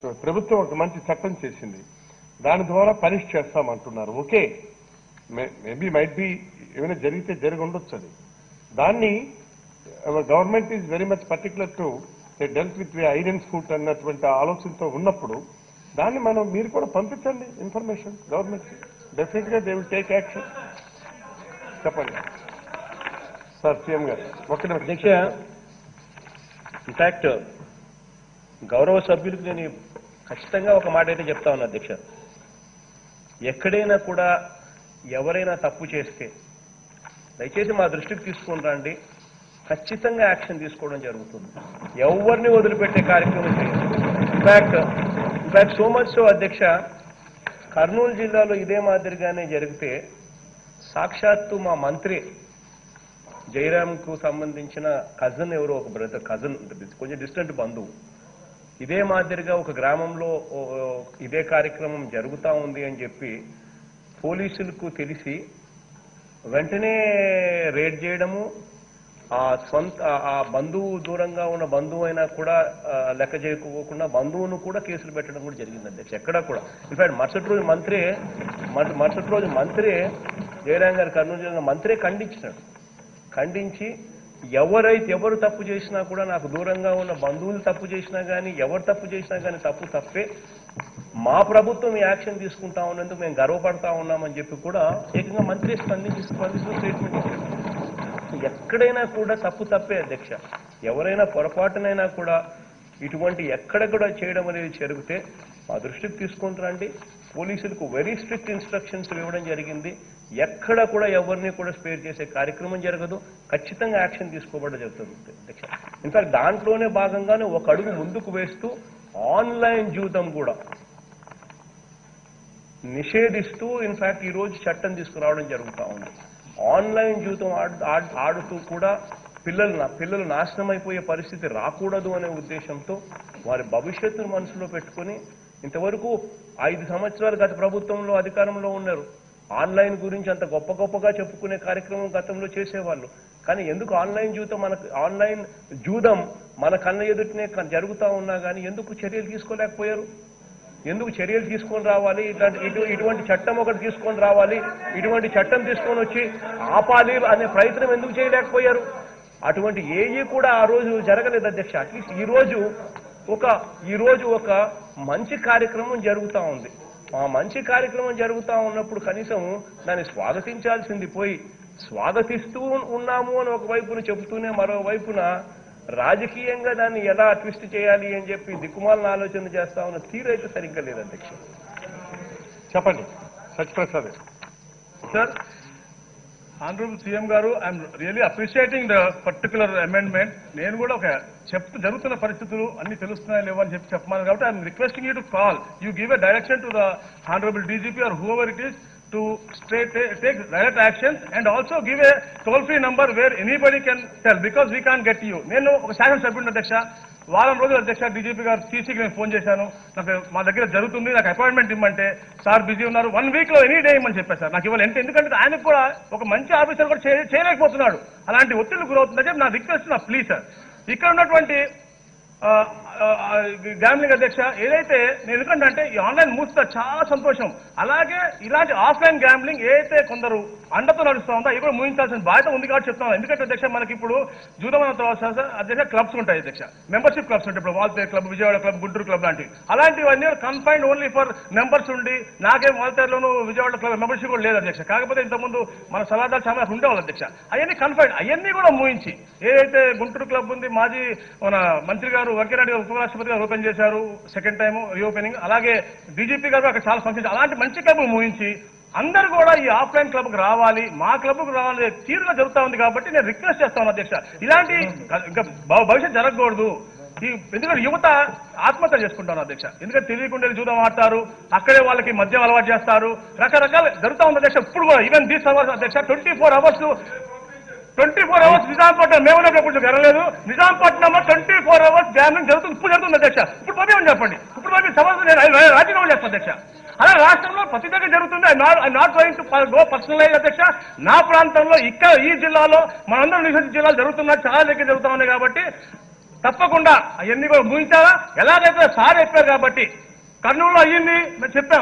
ప్రభుత్వం ఒక మంచి చట్టం చేసింది దాని ద్వారా పనిష్ చేస్తామంటున్నారు ఓకే మేబీ మైట్ బి ఏమైనా జరిగితే జరిగి ఉండొచ్చు అది దాన్ని government is very much particular to deal with iron foot అన్నటువంటి ఆలోచనతో ఉన్నప్పుడు దాన్ని మనం మీరు కూడా పంపించండి ఇన్ఫర్మేషన్ గవర్నమెంట్ డెఫినెట్ గా దే విల్ టేక్ యాక్షన్ చెప్పండి సార్ సీఎం గారు ఒక అధ్యక్ష ఇన్ఫాక్ట్ గౌరవ సభ్యులకు నేను ఖచ్చితంగా ఒక మాట అయితే చెప్తా ఉన్నా అధ్యక్ష ఎక్కడైనా కూడా ఎవరైనా తప్పు చేస్తే దయచేసి మా దృష్టికి తీసుకొని రండి ఖచ్చితంగా యాక్షన్ తీసుకోవడం జరుగుతుంది ఎవరిని వదిలిపెట్టే కార్యక్రమం చేయాలి in fact in fact so much so అధ్యక్ష కర్నూలు జిల్లాలో ఇదే మాదిరిగానే జరిగితే సాక్షాత్తు మా మంత్రి జయరామ్కు సంబంధించిన కజన్ ఎవరో ఒక బ్రదర్ కజన్ కొంచెం డిస్టెంట్ బంధువు ఇదే మాదిరిగా ఒక గ్రామంలో ఓ, ఓ, ఇదే కార్యక్రమం జరుగుతా ఉంది అని చెప్పి పోలీసులకు తెలిసి వెంటనే రేడ్ చేయడము ఆ సొంత ఆ- ఆ బంధువు దూరంగా ఉన్న బంధువు అయినా కూడా ఆ, లెక్క చేయకోకుండా బంధువును కూడా కేసులు పెట్టడం కూడా జరిగింది అధ్యక్ష ఎక్కడా కూడా ఇన్ఫాక్ట్ మరుసటి రోజు మంత్రి మరు- మరుసటి రోజు మంత్రి జయరాం గారు కర్నూలు జిల్లా మంత్రే ఖండించినాడు ఖండించి ఎవరైతే ఎవరు తప్పు చేసినా కూడా నాకు దూరంగా ఉన్న బంధువులు తప్పు చేసినా కానీ ఎవరు తప్పు చేసినా కానీ తప్పు తప్పే మా ప్రభుత్వం ఈ యాక్షన్ తీసుకుంటా ఉన్నందుకు మేము గర్వపడతా ఉన్నామని చెప్పి కూడా ఏకంగా మంత్రి స్పందించి స్పందిస్తూ స్టేట్మెంట్ ఇచ్చారు ఎక్కడైనా కూడా తప్పు తప్పే అధ్యక్ష ఎవరైనా పొరపాటునైనా కూడా ఇటువంటి ఎక్కడ కూడా చేయడం అనేది జరిగితే మా దృష్టికి తీసుకుంటారండి పోలీసులకు వెరీ స్ట్రిక్ట్ ఇన్స్ట్రక్షన్స్ ఇవ్వడం జరిగింది ఎక్కడ కూడా ఎవరిని కూడా స్పేర్ చేసే కార్యక్రమం జరగదు ఖచ్చితంగా యాక్షన్ తీసుకోబడ జరుగుతుంది అధ్యక్ష ఇన్ఫాక్ట్ దాంట్లోనే భాగంగానే ఒక అడుగు ముందుకు వేస్తూ ఆన్లైన్ జీవితం కూడా నిషేధిస్తూ ఇన్ఫాక్ట్ ఈ రోజు చట్టం తీసుకురావడం జరుగుతూ ఉంది ఆన్లైన్ జీవితం ఆడు- ఆడు- ఆడుతూ కూడా పిల్లలు నా- పిల్లలు నాశనం అయిపోయే పరిస్థితి రాకూడదు అనే ఉద్దేశంతో వారి భవిష్యత్తును మనసులో పెట్టుకొని ఇంతవరకు ఐదు సంవత్సరాలు గత ప్రభుత్వంలో అధికారంలో ఉన్నారు ఆన్లైన్ గురించి అంత గొప్ప గొప్పగా చెప్పుకునే కార్యక్రమం గతంలో చేసేవాళ్ళు కానీ ఎందుకు ఆన్లైన్ జీవితం మనకు ఆన్లైన్ జూదం మన కళ్ళ ఎదుటినే క- జరుగుతా ఉన్నా కానీ ఎందుకు చర్యలు తీసుకోలేకపోయారు ఎందుకు చర్యలు తీసుకొని రావాలి ఇట్లాంటి ఇటు ఇటువంటి చట్టం ఒకటి తీసుకొని రావాలి ఇటువంటి చట్టం తీసుకొని వచ్చి ఆపాలి అనే ప్రయత్నం ఎందుకు చేయలేకపోయారు అటువంటి ఏవి కూడా ఆ రోజు జరగలేదు అధ్యక్ష అట్లీస్ట్ ఈ రోజు ఒక ఈ రోజు ఒక మంచి కార్యక్రమం జరుగుతూ ఉంది ఆ మంచి కార్యక్రమం జరుగుతూ ఉన్నప్పుడు కనీసం దాన్ని స్వాగతించాల్సింది పోయి స్వాగతిస్తూ ఉన్నాము అని ఒక వైపున చెబుతూనే మరోవైపున రాజకీయంగా దాన్ని ఎలా ట్విస్ట్ చేయాలి అని చెప్పి దిక్కుమాలను ఆలోచన చేస్తా ఉన్న తీరు అయితే సరిగ్గా లేదు అధ్యక్ష చెప్పండి సత్యప్రసాద్ గారు. Sir, Honorable CM గారు I'm really appreciating the particular amendment నేను కూడా ఒక చెప్తూ జరుగుతున్న పరిస్థితులు అన్ని తెలుస్తున్నాయి లేవో అని చెప్పి చెప్పమని కాబట్టి I'm requesting you to call you give a direction to the honourable DGP or whoever it is to straight take direct action and also give a toll free number where anybody can tell because we can get you నేను ఒక శాసనసభ్యుడు అధ్యక్ష వారం రోజులు అధ్యక్ష DGP గారు సీసీకి నేను phone చేశాను నాకు మా దగ్గర జరుగుతుంది నాకు అపాయింట్మెంట్ ఇమ్మంటే సార్ బిజీ ఉన్నారు వన్ వీక్ లో ఎనీ డే ఇమ్మని చెప్పారు సార్ నాకు ఇవ్వాలి ఎంత ఎందుకంటే ఆయనకు కూడా ఒక మంచి ఆఫీసర్ కూడా చేయ- చేయలేకపోతున్నాడు అలాంటి ఒత్తిడి గురవుతుందని చెప్పి నా రిక్వెస్ట్ నా ప్లీజ్ సార్ ఇక్కడ ఉన్నటువంటి గ్యామ్లింగ్ అధ్యక్ష ఏదైతే నేను ఎందుకంటే అంటే ఈ ఆన్లైన్ మూస్తా చాలా సంతోషం అలాగే ఇలాంటి ఆఫ్లైన్ గ్యామ్లింగ్ ఏదైతే కొందరు అండతో నడుస్తూ ఉందో అవి కూడా ముగించాల్సిన బాధ్యత ఉంది కాబట్టి చెప్తాను ఎందుకంటే అధ్యక్ష మనకి ఇప్పుడు జూదమైన తర్వాత సార్ అధ్యక్ష క్లబ్స్ ఉంటాయి అధ్యక్ష మెంబర్షిప్ క్లబ్స్ ఉంటాయి ఇప్పుడు Waltair club Vijayawada club Guntur club లాంటివి అలాంటివన్నీ కన్ఫైన్డ్ ఓన్లీ ఫర్ మెంబర్స్ ఉండి నాకేం వాల్తేర్లోను విజయవాడ క్లబ్ మెంబర్షిప్ కూడా లేదు అధ్యక్ష కాకపోతే ఇంతకుముందు మన సలహాదారు చాలా ఉండేవాళ్ళు అధ్యక్ష అవన్నీ కన్ఫైన్డ్ అవన్నీ కూడా మూయించి ఏదైతే గుంటూరు క్లబ్ ఉంది మాజీ మన మంత్రి గారు వెంకయ్యనాయుడు గారు ఉపరాష్ట్రపతి గారు ఓపెన్ చేశారు సెకండ్ టైం రీఓపెనింగ్ అలాగే డీజీపీ గారు అక్కడ చాలా ఫంక్షన్ అలాంటి మంచి క్లబ్ మూయించి అందరూ కూడా ఈ ఆఫ్లైన్ క్లబ్ కు రావాలి మా క్లబ్ కు రావాలి తీరుగా జరుగుతా ఉంది కాబట్టి నేను రిక్వెస్ట్ చేస్తాను అధ్యక్ష ఇలాంటి ఇంకా భవ- భవిష్యత్ జరగకూడదు ఈ ఎందుకంటే యువత ఆత్మహత్య చేసుకుంటారు అధ్యక్ష ఎందుకంటే తెలియకుండా చూద్దాం ఆడతారు అక్కడే వాళ్ళకి మద్యం అలవాటు చేస్తారు రకరకాల జరుగుతా ఉంది అధ్యక్ష ఇప్పుడు కూడా ఈవెన్ దీస్ అవర్స్ అధ్యక్ష twenty four hours twenty four hours Nizampatnam మేము ఎప్పుడు జరగలేదు నిజాంపట్నంలో ట్వంటీ ఫోర్ అవర్స్ గ్యామింగ్ జరుగుతుంది ఇప్పుడు జరుగుతుంది అధ్యక్ష ఇప్పుడు పంపించమని చెప్పండి ఇప్పుడు పంపి సమస్య నేను రా- రాజీనామా చేస్తాను అధ్యక్ష అలా రాష్ట్రంలో ప్రతి దగ్గర జరుగుతుంది I not I not going to go personalize అధ్యక్ష నా ప్రాంతంలో ఇక్కడ ఈ జిల్లాలో మనందరం నిషేధించిన జిల్లాలు జరుగుతున్నాయి చాలా దగ్గర జరుగుతా ఉన్నాయి కాబట్టి తప్పకుండా అవన్నీ కూడా ముగించాలా ఎలాగైతే సార్ చెప్పారు కాబట్టి కర్నూలులో అయ్యింది మేము చెప్పాం